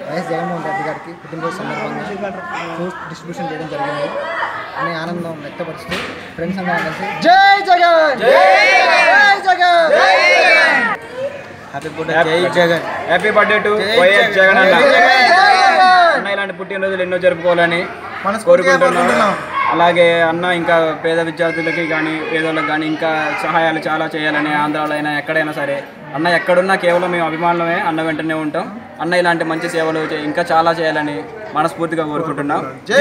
YS Jaganmohan Reddy గారికి పుట్టినరోజు సందర్భంగా ఫ్రూట్స్ డిస్ట్రిబ్యూషన్ చేయడం జరిగింది అనే ఆనందం వ్యక్తపరుస్తూ ఫ్రెండ్స్ అందరం కలిసి జై జగన్ జై జగన్ హ్యాపీ జై Jagan happy birthday to YS Jagan అన్న అన్న ఇలాంటి పుట్టినరోజులు ఎన్నో జరుపుకోవాలని కోరుకుంటున్నాం అలాగే అన్న ఇంకా పేద విద్యార్థులకి కానీ పేదోళ్ళకి కానీ ఇంకా సహాయాలు చాలా చేయాలని ఆంధ్రాలో అయినా ఎక్కడైనా సరే అన్న ఎక్కడున్నా కేవలం మేము అభిమానులమే అన్న వెంటనే ఉంటాం అన్న ఇలాంటి మంచి సేవలు చే- ఇంకా చాలా చేయాలని మనస్ఫూర్తిగా కోరుకుంటున్నాం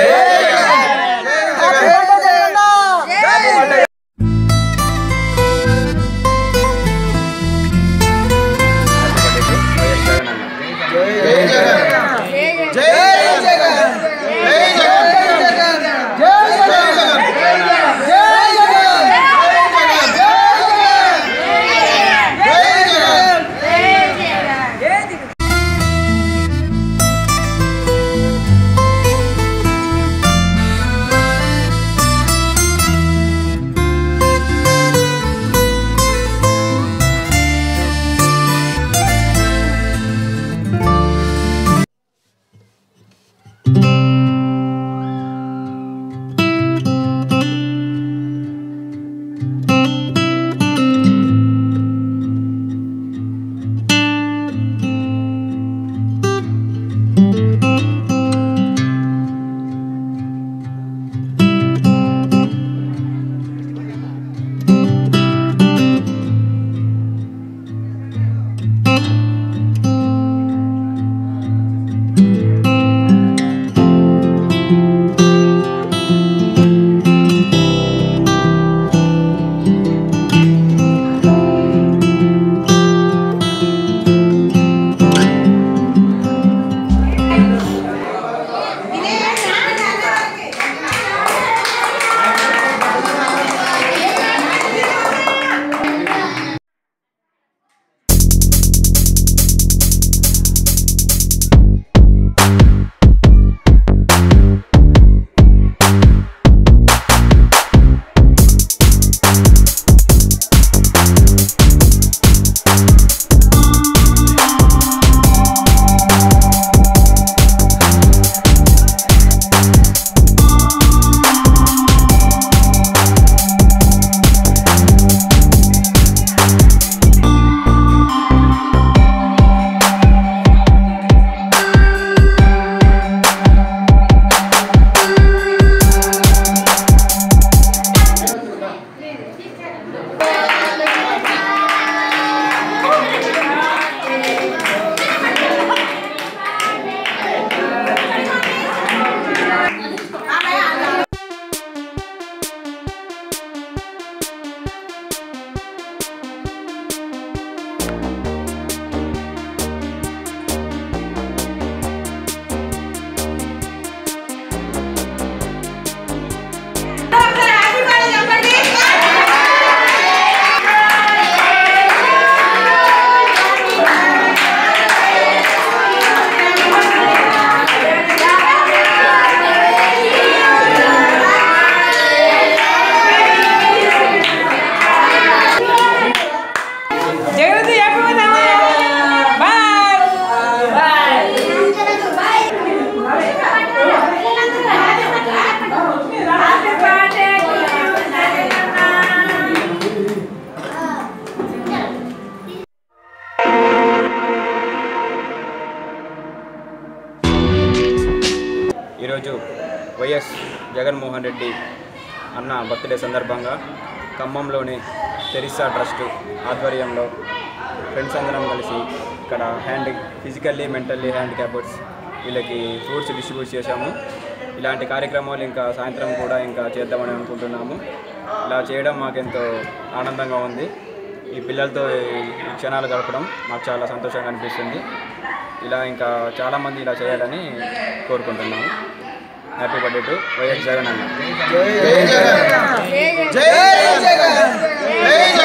జగన్ చెప్పమన్నా బాయ్ ఈరోజు వైఎస్ జగన్మోహన్ రెడ్డి అన్న బర్త్డే సందర్భంగా ఖమ్మంలోని తెరిసా ట్రస్ట్ ఆధ్వర్యంలో ఫ్రెండ్స్ అందరం కలిసి ఇక్కడ హ్యాండ్ ఫిజికల్లీ మెంటల్లీ హ్యాండిక్యాపర్స్ వీళ్ళకి ఫ్రూట్స్ డిస్ట్రిబ్యూట్ చేశాము ఇలాంటి కార్యక్రమాలు ఇంకా సాయంత్రం కూడా ఇంకా చేద్దామని అనుకుంటున్నాము ఇలా చేయడం మాకెంతో ఆనందంగా ఉంది ఈ పిల్లలతో ఈ క్షణాలు గడపడం మాకు చాలా సంతోషంగా అనిపిస్తుంది ఇలా ఇంకా చాలామంది ఇలా చేయాలని కోరుకుంటున్నాము happy birthday to YS Jagan అన్న జై జగన్ జై జగన్ జై జగన్